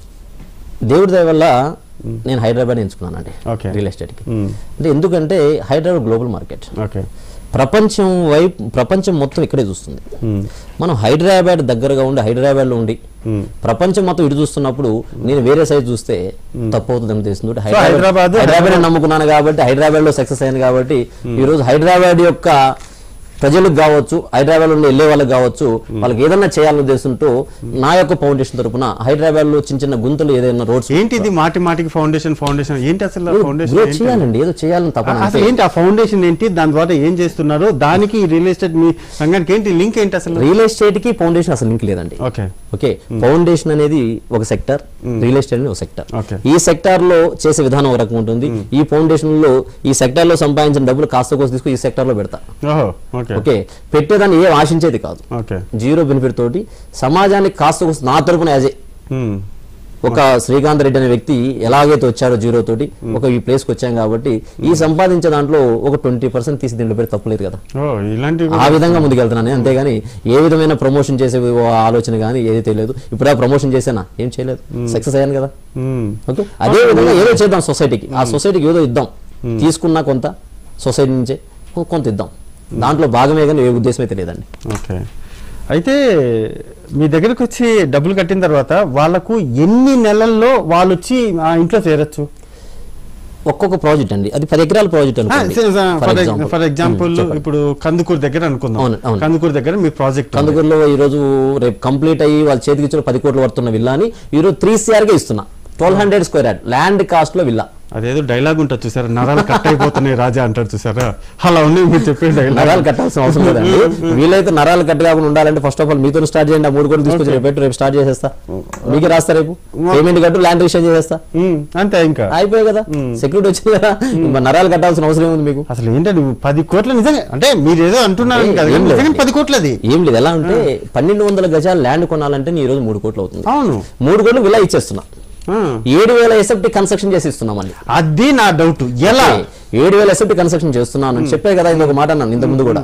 దేవుడి దయ వల్ల నేను హైదరాబాద్ ఎంచుకున్నానండి Okay. రియల్ ఎస్టేట్కి మ్మ్. అంటే ఎందుకంటే హైదరాబాద్ గ్లోబల్ మార్కెట్ ఓకే ప్రపంచం వైపు ప్రపంచం మొత్తం ఇక్కడే చూస్తుంది మ్మ్. మనం హైదరాబాద్ దగ్గరగా ఉండి హైదరాబాద్లో ఉండి మ్మ్. ప్రపంచం మొత్తం ఇటు చూస్తున్నప్పుడు నేను వేరే సైడ్ చూస్తే తప్పు అవుతుందని తెలిసింది హైదరాబాద్- హైదరాబాద్ నమ్ముకున్నాను కాబట్టి హైదరాబాద్ లో సక్సెస్ అయింది కాబట్టి ఈ రోజు హైదరాబాద్ యొక్క ప్రజలకు కావచ్చు హైదరాబాద్ నుండి వెళ్ళే వాళ్ళకి కావచ్చు వాళ్ళకి ఏదైనా చేయాలని ఉద్దేశంతో నా యొక్క ఫౌండేషన్ తరపున హైదరాబాద్ లో చిన్న చిన్న గుంతలు ఏదైనా రోడ్స్ ఏంటి ఇది మాటి మాటికి ఫౌండేషన్ ఫౌండేషన్ ఏంటి అసలు ఫౌండేషన్ గ్రో ఏంటి? చేయాలండి ఏదో చేయాలని తప్పన అసలు ఏంటి ఆ ఫౌండేషన్ ఏంటి దాని ద్వారా ఏం చేస్తున్నారు దానికి రియల్ ఎస్టేట్ మీ రంగానికి ఏంటి లింక్ ఏంటి అసలు రియల్ ఎస్టేట్ కి ఫౌండేషన్ అసలు లింక్ లేదండి ఓకే ఓకే ఫౌండేషన్ అనేది ఒక సెక్టర్ రియల్ ఎస్టేట్ అనేది ఒక సెక్టర్ Okay. ఈ సెక్టార్ లో చేసే విధానం ఒక రకం ఉంటుంది ఈ ఫౌండేషన్ లో ఈ సెక్టార్ లో సంపాదించిన డబ్బులు కాస్త కోసి తీసుకుని ఈ సెక్టార్ లో పెడతా ఓహో ఓకే ఓకే పెట్టేదాన్ని ఏం ఆశించేది కాదు ఓకే జీరో బెనిఫిట్ తోటి సమాజానికి కాస్త కోసి నా తరపున యాజ్ ఏ మ్మ్. ఒక శ్రీకాంత్ రెడ్డి అనే వ్యక్తి ఎలాగైతే వచ్చారో జీరో తోటి ఒక ఈ ప్లేస్ కి వచ్చాం కాబట్టి ఈ సంపాదించే దాంట్లో ఒక ట్వంటీ పర్సెంట్ తీసి దీంట్లో పెట్టి తప్పులేదు కదా ఓ ఇలాంటివి ఆ విధంగా ముందుకెళ్తున్నాను అంతేగాని ఏ విధమైన ప్రమోషన్ చేసే ఓ ఆలోచన కానీ ఏది తెలియదు ఇప్పుడు ఆ ప్రమోషన్ చేసానా ఏం చేయలేదు సక్సెస్ అయ్యాను కదా మ్మ్. ఓకే అదే విధంగా ఏదో చేద్దాం సొసైటీకి ఆ సొసైటీకి ఏదో ఇద్దాం తీసుకున్నా కొంత సొసైటీ నుంచే కొ- కొంత ఇద్దాం దాంట్లో భాగమే కానీ ఏ ఉద్దేశం అయితే లేదండి ఓకే అయితే మీ దగ్గరకు వచ్చి డబ్బులు కట్టిన తర్వాత వాళ్ళకు ఎన్ని నెలల్లో వాళ్ళు వచ్చి ఆ ఇంట్లో చేరొచ్చు ఒక్కొక్క ప్రాజెక్ట్ అండి అది పది ఎకరాల ప్రాజెక్ట్ అనుకోండి For example. ఫర్ ఎగ్జాంపుల్ ఇప్పుడు కందుకూరు దగ్గర అనుకుందాం అవును, అవును. కందుకూరు దగ్గర మీ ప్రాజెక్ట్ కందుకూరులో ఈ రోజు రేపు కంప్లీట్ అయ్యి వాళ్ళ చేతికి ఇచ్చిన పది కోట్లు వర్తున్న విల్లాని ఈ రోజు త్రీ సిఆర్ గా ఇస్తున్నా twelve hundred square yard land cost లో విల్లా అదేదో డైలాగ్ ఉంటుంది చూసారా నరాలు కట్ అయిపోతున్నాయి రాజా అంటారు చూసారా అలా ఉంది మీరు చెప్పే డైలాగ్ నరాలు కట్టాల్సిన అవసరం లేదండి వీలైతే నరాలు కట్ కాకుండా ఉండాలంటే ఫస్ట్ ఆఫ్ ఆల్ మీతో స్టార్ట్ చేయండి ఆ మూడు కోట్లు తీసుకొచ్చి రేపు పెట్టు రేపు స్టార్ట్ చేసేస్తా మీకు రాస్తా రేపు పేమెంట్ కట్టు ల్యాండ్ రిజిస్టర్ చేసేస్తా అంతే ఇంకా అయిపోయాయి కదా సెక్యూరిటీ వచ్చింది కదా మరి నరాలు కట్టాల్సిన అవసరం ఏముంది మీకు అసలు ఏంటంటే పది కోట్ల నిజంగా అంటే మీరు ఏదో అంటున్నారు ఏ- కదా ఏం లేదు. నిజంగా పది కోట్లు అది ఏం లేదు ఎలా అంటే పన్నెండు వందల గజాలు ల్యాండ్ కొనాలంటే నీ ఈ రోజు మూడు కోట్లు అవుతుంది అవును మూడు కోట్లు విలా ఇచ్చేస్తున్నా ఆ. ఏడు వేల ఎస్ఎఫ్టీ కన్స్ట్రక్షన్ చేసి ఇస్తున్నాం మళ్ళీ అది నా డౌట్ ఎలా ఏడు వేల ఎస్ఎఫ్టీ కన్స్ట్రక్షన్ చేస్తున్నాను అని చెప్పే కదా ఇంకొక మాట అన్నాను ఇంత ముందు కూడా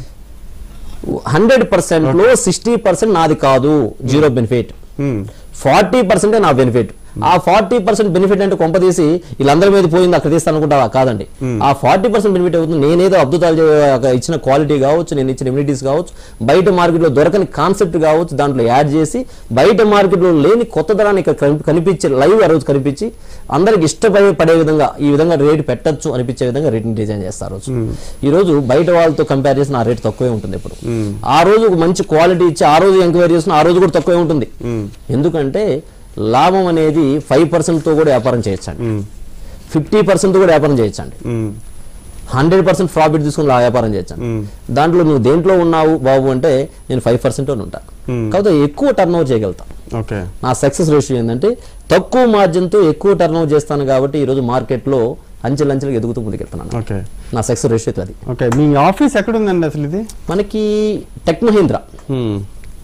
హండ్రెడ్ పర్సెంట్ లో సిక్స్టీ పర్సెంట్ నాది కాదు జీరో బెనిఫిట్ ఉమ్. ఫార్టీ పర్సెంటే నా బెనిఫిట్ ఆ ఫార్టీ పర్సెంట్ బెనిఫిట్ అంటే కొంప తీసి వీళ్ళందరి మీద పోయింది అక్కడ తీస్తాను అనుకుంటావా కాదండి ఆ ఫార్టీ పర్సెంట్ బెనిఫిట్ అవుతుంది నేనేదో అద్భుతాలు చే- ఒక ఇచ్చిన క్వాలిటీ కావచ్చు నేను ఇచ్చిన ఇమ్యూనిటీస్ కావచ్చు బయట మార్కెట్లో దొరకని కాన్సెప్ట్ కావచ్చు దాంట్లో యాడ్ చేసి బయట మార్కెట్లో లేని కొత్త ధరాన్ని ఇక్కడ కనిపి- కనిపించి లైవ్ ఆ రోజు కనిపించి అందరికి ఇష్టపడే పడే విధంగా ఈ విధంగా రేట్ పెట్టచ్చు అనిపించే విధంగా రేట్ని డిజైన్ చేస్తారు రోజు ఈ రోజు బయట వాళ్ళతో కంపేర్ చేసిన ఆ రేట్ తక్కువే ఉంటుంది ఇప్పుడు ఆ రోజు ఒక మంచి క్వాలిటీ ఇచ్చి ఆ రోజు ఎంక్వైరీ చేసిన ఆ రోజు కూడా తక్కువే ఉంటుంది ఎందుకంటే లాభం అనేది ఫైవ్ తో కూడా వ్యాపారం చేయొచ్చండి ఫిఫ్టీ తో కూడా వ్యాపారం చేయొచ్చండి ఉమ్. హండ్రెడ్ పర్సెంట్ ప్రాఫిట్ తీసుకుని లా- వ్యాపారం చేయొచ్చండి దాంట్లో నువ్వు దేంట్లో ఉన్నావు బాబు అంటే నేను ఫైవ్ పర్సెంట్ ఉంటా కాకపోతే ఎక్కువ టర్న్ ఓవర్ చేయగలుగుతా ఓకే నా సక్సెస్ రేషియో ఏంటంటే తక్కువ మార్జిన్తో ఎక్కువ టర్న్ ఓవర్ చేస్తాను కాబట్టి ఈరోజు మార్కెట్లో అంచెలంచెలుగా ఎదుగుతూ ముందుకెళ్తున్నాను ఓకే నా సక్సెస్ రేషియో అది ఓకే మీ ఆఫీస్ ఎక్కడ ఉందండి అసలు ఇది మనకి tech Mahindra um.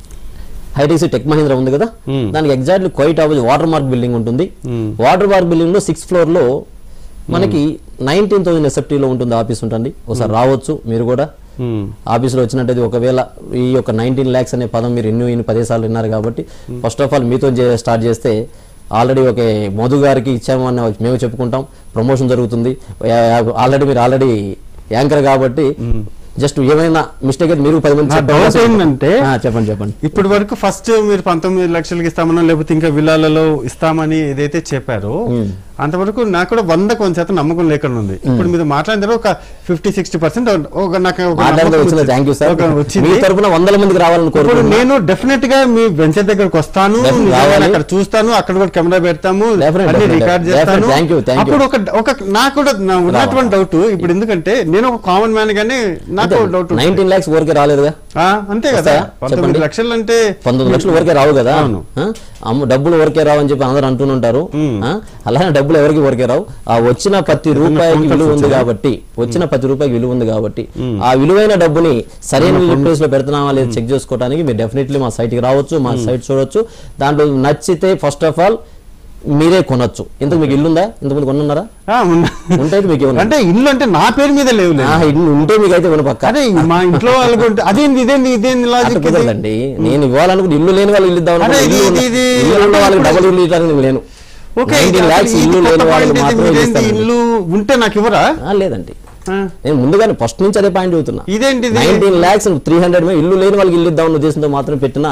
Hitex tech Mahindra ఉంది కదా Hmm. దానికి exactly quite opposite water mark building ఉంటుంది Hmm. వాటర్ మార్క్ బిల్డింగ్ లో సిక్స్త్ ఫ్లోర్ లో మనకి నైన్టీన్ థౌసండ్ ఎస్ఎఫ్టీలో ఉంటుంది ఆఫీస్ ఉంటుంది ఒకసారి రావచ్చు మీరు కూడా ఉమ్. ఆఫీస్లో వచ్చినట్టయితే ఒకవేళ ఈ యొక్క నైన్టీన్ ల్యాక్స్ అనే పదం మీరు ఎన్నో ఇన్ని పదే సార్లు విన్నారు కాబట్టి ఫస్ట్ ఆఫ్ ఆల్ మీతో చే- స్టార్ట్ చేస్తే ఆల్రెడీ ఒక మధు గారికి ఇచ్చాము అని మేము చెప్పుకుంటాం ప్రమోషన్ జరుగుతుంది ఆల్రెడీ మీరు ఆల్రెడీ యాంకర్ కాబట్టి జస్ట్ ఏమైనా మిస్టేక్ అయితే మీరు పది మంది నా చెప్పే doubt అవకాశం- ఏంటంటే ఆ, చెప్పండి చెప్పండి ఇప్పటి వరకు ఫస్ట్ మీరు పంతొమ్మిది లక్షలకి ఇస్తామనో లేకపోతే ఇంకా విల్లాలలో ఇస్తామని ఏదైతే చెప్పారో అంతవరకు నాకు కూడా వందకు వంద శాతం నమ్మకం లేకుండా ఉంది ఇప్పుడు మీరు మాట్లాడిన తర్వాత ఒక ఫిఫ్టీ సిక్స్టీ పర్సెంట్ ఒక నాకు ఒక మాట్లాడితే నమ్మకం వచ్చింది వచ్చింది. థ్యాంక్ యూ సార్ ఒక వచ్చింది మీ తరపున వందల మందికి రావాలని ఇప్పుడు కోరుకుంటున్నాను నేను డెఫినెట్ గా మీ వెంచర్ దగ్గరకు వస్తాను Definitely నిజంగా రావాలి. అక్కడ చూస్తాను అక్కడ కూడా కెమెరా పెడతాము Definitely, అన్ని definitely, రికార్డ్ definitely. చేస్తాను Thank you, thank you. అప్పుడు ఒక ఒక నాకు కూడా నా ఉన్నటువంటి డౌట్ ఇప్పుడు ఎందుకంటే నేను ఒక కామన్ మ్యాన్ గానే నాకు డౌట్ నైన్టీన్ ల్యాక్స్ ఊరికే రాలేదుగా అంతే కదా వస్తాయా? పంతొమ్మిది చెప్పండి. లక్షలు అంటే పంతొమ్మిది లక్షలు ఊరికే రావు కదా అవును. ఆ? అమ్మ డబ్బులు ఊరికే రావు అని చెప్పి అందరూ అంటుంటారు ఆ? అలానే డబ్బులు ఎవరికి ఊరికే రావు ఆ వచ్చిన ప్రతి రూపాయికి విలువ ఉంది కాబట్టి వచ్చిన ప్రతి రూపాయికి విలువ ఉంది కాబట్టి ఆ విలువైన డబ్బుని సరైన ప్లేస్ లో పెడుతున్నామా లేదా చెక్ చేసుకోవడానికి మీరు డెఫినెట్లీ మా సైట్ కి రావచ్చు మా సైట్ చూడొచ్చు దాంట్లో నచ్చితే ఫస్ట్ ఆఫ్ ఆల్ మీరే కొనొచ్చు ఇంతకు మీకు ఇల్లు ఉందా ఇంతకుముందు కొనున్నారా ఆ, ఉన్న- ఉంటే అయితే మీకు ఏమన్నా అంటే ఇల్లు అంటే నా పేరు మీద లేవు ఆ, ఇల్లు ఉంటే మీకు అయితే ఇవ్వను పక్క అదే మా ఇంట్లో వాళ్ళకు ఉంటే- అదేంది ఇదేంది ఇదేంది అట్లా లాజిక్ ఇది? కుదరదండి నేను ఇవ్వాలనుకుంటే ఇల్లు లేని వాళ్ళు ఇల్లు ఇద్దాం అదే అనుకుంటే ఇది- ఇల్లు ఉన్న- ఇది- ఇల్లు ఉన్న వాళ్ళకి ఇప్పుడు- డబుల్ ఇల్లు ఇవ్వడానికి నేను లేను ఓకే 19 ఇది lakhs అసలు ఇల్లు ఇది లేని కొత్త వాళ్ళకి point ఇది, మాత్రమే ఇదేంది ఇస్తానండి. ఇల్లు ఉంటే నాకు ఇవ్వరా ఆ, లేదండి ఆ, నేను ముందుగానే ఫస్ట్ నుంచి అదే పాయింట్ చెబుతున్నా ఇదేంటిది నైన్టీన్ ల్యాక్స్ త్రీ హండ్రెడ్ ఇల్లు లేని వాళ్ళకి ఇల్లు ఇద్దామన్న ఉద్దేశంతో మాత్రం పెట్టిన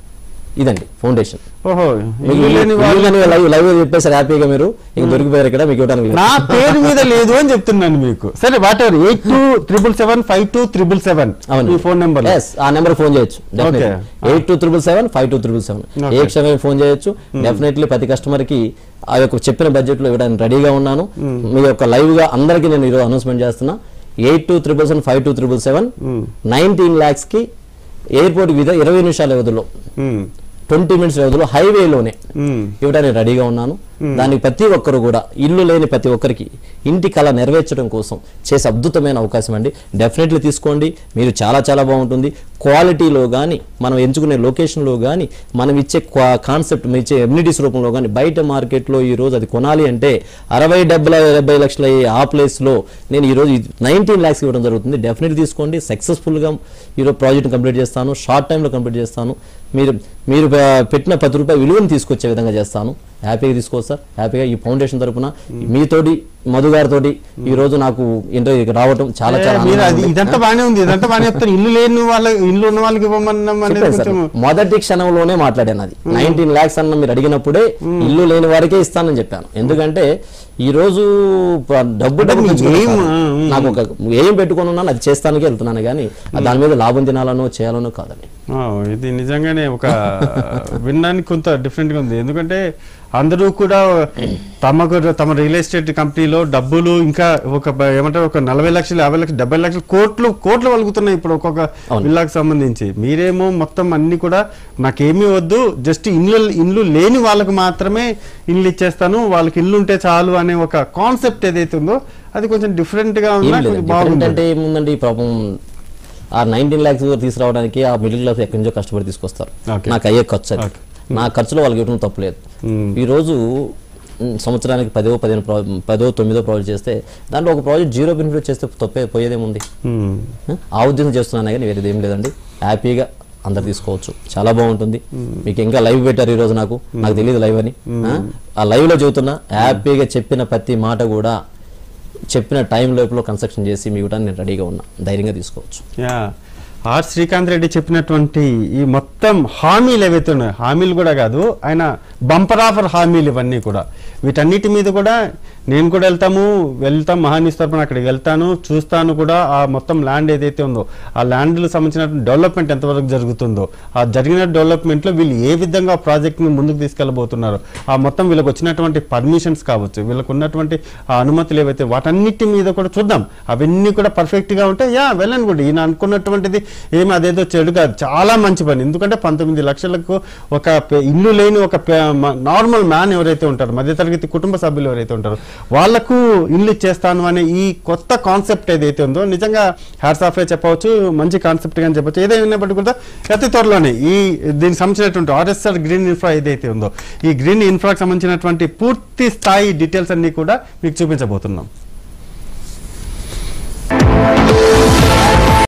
ఇదండి ఫౌండేషన్ ఓహో మీకు ఇల్లు లేని వాళ్ళు ఇల్లు లేని లైవ్ లైవ్ చెప్పేసారు హ్యాపీగా మీరు ఇంక దొరికిపోయారు ఇక్కడ మీకు ఇవ్వడానికి లేదు. నా పేరు మీద లేదు అని చెప్తున్నాను మీకు సరే whatever eight two triple seven five two triple seven అవును ఈ ఫోన్ నెంబర్ Yes, ఆ నెంబర్ ఫోన్ చేయొచ్చు Okay. Eight two triple seven five two triple seven Okay. ఏ క్షణమే ఫోన్ చేయొచ్చు డెఫినెట్లీ ప్రతి కస్టమర్ కి ఆ యొక్క చెప్పిన బడ్జెట్ లో ఇవ్వడానికి రెడీగా ఉన్నాను మీ యొక్క లైవ్ గా అందరికీ నేను ఈరోజు అనౌన్స్మెంట్ చేస్తున్నా eight two triple seven five two triple seven nineteen lakhs కి ఎయిర్పోర్ట్ విధ ఇరవై నిమిషాల వ్యవధిలో ట్వంటీ మినిట్స్ వ్యవధిలో హైవేలోనే ఇవ్వడానికి రెడీగా ఉన్నాను దానికి ప్రతి ఒక్కరు కూడా ఇల్లు లేని ప్రతి ఒక్కరికి ఇంటి కళ నెరవేర్చడం కోసం చేసే అద్భుతమైన అవకాశం అండి డెఫినెట్లీ తీసుకోండి మీరు చాలా చాలా బాగుంటుంది క్వాలిటీలో కానీ మనం ఎంచుకునే లొకేషన్లో కానీ మనం ఇచ్చే కాన్సెప్ట్ ఇచ్చే ఎమ్యూనిటీస్ రూపంలో కానీ బయట మార్కెట్లో ఈ రోజు అది కొనాలి అంటే అరవై డెబ్బై డెబ్బై లక్షల ఈ ఆ ప్లేస్లో నేను ఈరోజు నైన్టీన్ ల్యాక్స్ ఇవ్వడం జరుగుతుంది డెఫినెట్లీ తీసుకోండి సక్సెస్ఫుల్గా ఈరోజు ప్రాజెక్ట్ కంప్లీట్ చేస్తాను షార్ట్ టైంలో కంప్లీట్ చేస్తాను మీరు మీరు పె- పెట్టిన పది రూపాయల విలువను తీసుకొచ్చే విధంగా చేస్తాను హ్యాపీగా తీసుకోవచ్చు సార్ హ్యాపీగా ఈ ఫౌండేషన్ తరపున మీతోటి మధు గారితోటి ఈ రోజు నాకు ఇంటర్వ్యూకి రావటం చాలా చాలా మీరు ఆనందంగా అది ఉంది. ఇదంతా బానే ఉంది ఇదంతా బానే చెప్తారు ఇల్లు లేని వాళ్ళ ఇల్లు ఉన్న వాళ్ళకి ఇవ్వమన్నాం అనేది చెప్పాను సార్ కొంచెం మొదటి క్షణంలోనే మాట్లాడాను అది నైన్టీన్ ల్యాక్స్ అన్న మీరు అడిగినప్పుడే ఇల్లు లేని వారికే ఇస్తానని చెప్పాను ఎందుకంటే ఈ రోజు ప- డబ్బు డబ్బు మీ పెంచుకునే aim, కాదు. ఆ, ఉమ్. నాకు ఒక ఏం పెట్టుకొని ఉన్నాను అది చేస్తానికే వెళ్తున్నాను కానీ దాని మీద లాభం తినాలనో చేయాలనో కాదండి ఆ, ఇది నిజంగానే ఒక వినడానికి కొంత డిఫరెంట్ గా ఉంది ఎందుకంటే అందరూ కూడా తమకు తమ రియల్ ఎస్టేట్ కంపెనీలో డబ్బులు ఇంకా ఒక బ- ఏమంటారు ఒక నలభై లక్షలు యాభై లక్షలు డెబ్బై లక్షలు కోట్లు కోట్లు వలుగుతున్నాయి ఇప్పుడు ఒక్కొక్క అవును. విల్లాకు సంబంధించి మీరేమో మొత్తం అన్ని కూడా నాకేమీ వద్దు జస్ట్ ఇల్లు ఇల్లు లేని వాళ్ళకి మాత్రమే ఇల్లు ఇచ్చేస్తాను వాళ్ళకి ఇల్లు ఉంటే చాలు అనే ఒక కాన్సెప్ట్ ఏదైతే ఉందో అది కొంచెం డిఫరెంట్ గా ఏం ఉన్నా లేదు కొంచెం డిఫరెంట్ బాగుంది అంటే ఏముందండి పాపం ఆ నైన్టీన్ ల్యాక్స్ తీసుకురావడానికి ఆ మిడిల్ క్లాస్ ఎక్కడి నుంచో కష్టపడి తీసుకొస్తారు Okay. నాకు అయ్యే ఖర్చు అది Okay. నా ఖర్చులో వాళ్ళకి ఇవ్వడం తప్పులేదు Hmm. ఈ రోజు ఉమ్, సంవత్సరానికి పదో పదిహేను ప్రా- పదో తొమ్మిదో ప్రాజెక్ట్ చేస్తే దాంట్లో ఒక ప్రాజెక్ట్ జీరో బెనిఫిట్ చేస్తే తప్పే పోయేదేముంది ఉమ్. ఆ ఉద్దేశం చేస్తున్నాను కానీ వేరేది ఏం లేదండి హ్యాపీగా అందరు తీసుకోవచ్చు చాలా బాగుంటుంది మీకు ఇంకా లైవ్ పెట్టారు ఈ రోజు నాకు నాకు తెలియదు లైవ్ అని ఆ? ఆ లైవ్ లో చెబుతున్నా హ్యాపీగా చెప్పిన ప్రతి మాట కూడా చెప్పిన టైం లోపల కన్స్ట్రక్షన్ చేసి మీ కూడా నేను రెడీగా ఉన్నా ధైర్యంగా తీసుకోవచ్చు యా ఆర్ శ్రీకాంత్ రెడ్డి చెప్పినటువంటి ఈ మొత్తం హామీలు ఏవైతే ఉన్నాయో హామీలు కూడా కాదు ఆయన బంపర్ ఆఫర్ హామీలు ఇవన్నీ కూడా వీటన్నిటి మీద కూడా నేను కూడా వెళ్తాము వెళ్తాం మహానీస్ తరపున అక్కడికి వెళ్తాను చూస్తాను కూడా ఆ మొత్తం ల్యాండ్ ఏదైతే ఉందో ఆ ల్యాండ్లకు సంబంధించిన డెవలప్మెంట్ ఎంతవరకు జరుగుతుందో ఆ జరిగిన డెవలప్మెంట్లో వీళ్ళు ఏ విధంగా ప్రాజెక్ట్ని ముందుకు తీసుకెళ్ళబోతున్నారు ఆ మొత్తం వీళ్ళకి వచ్చినటువంటి పర్మిషన్స్ కావచ్చు వీళ్ళకు ఉన్నటువంటి ఆ అనుమతులు ఏవైతే వాటన్నిటి మీద కూడా చూద్దాం అవన్నీ కూడా పర్ఫెక్ట్ గా ఉంటే యా వెళ్ళండి కూడా ఈయన అనుకున్నటువంటిది ఏమి అదేదో చెడు కాదు చాలా మంచి పని ఎందుకంటే పంతొమ్మిది లక్షలకు ఒక పె- ఇల్లు లేని ఒక నార్మల్ మ్యాన్ ఎవరైతే ఉంటారో మధ్యతరగతి కుటుంబ సభ్యులు ఎవరైతే ఉంటారో వాళ్లకు ఇల్లు ఇచ్చేస్తాను అనే ఈ కొత్త కాన్సెప్ట్ ఏదైతే ఉందో నిజంగా హ్యాట్స్ ఆఫ్ చెప్పవచ్చు మంచి కాన్సెప్ట్ గా చెప్పవచ్చు ఏదైనప్పటికీ కూడా అతి త్వరలోనే ఈ దీనికి సంబంధించినటువంటి ఆర్ఎస్ఆర్ గ్రీన్ ఇన్ఫ్రా ఏదైతే ఉందో ఈ గ్రీన్ ఇన్ఫ్రాకి సంబంధించినటువంటి పూర్తి స్థాయి డీటెయిల్స్ అన్ని కూడా మీకు చూపించబోతున్నాం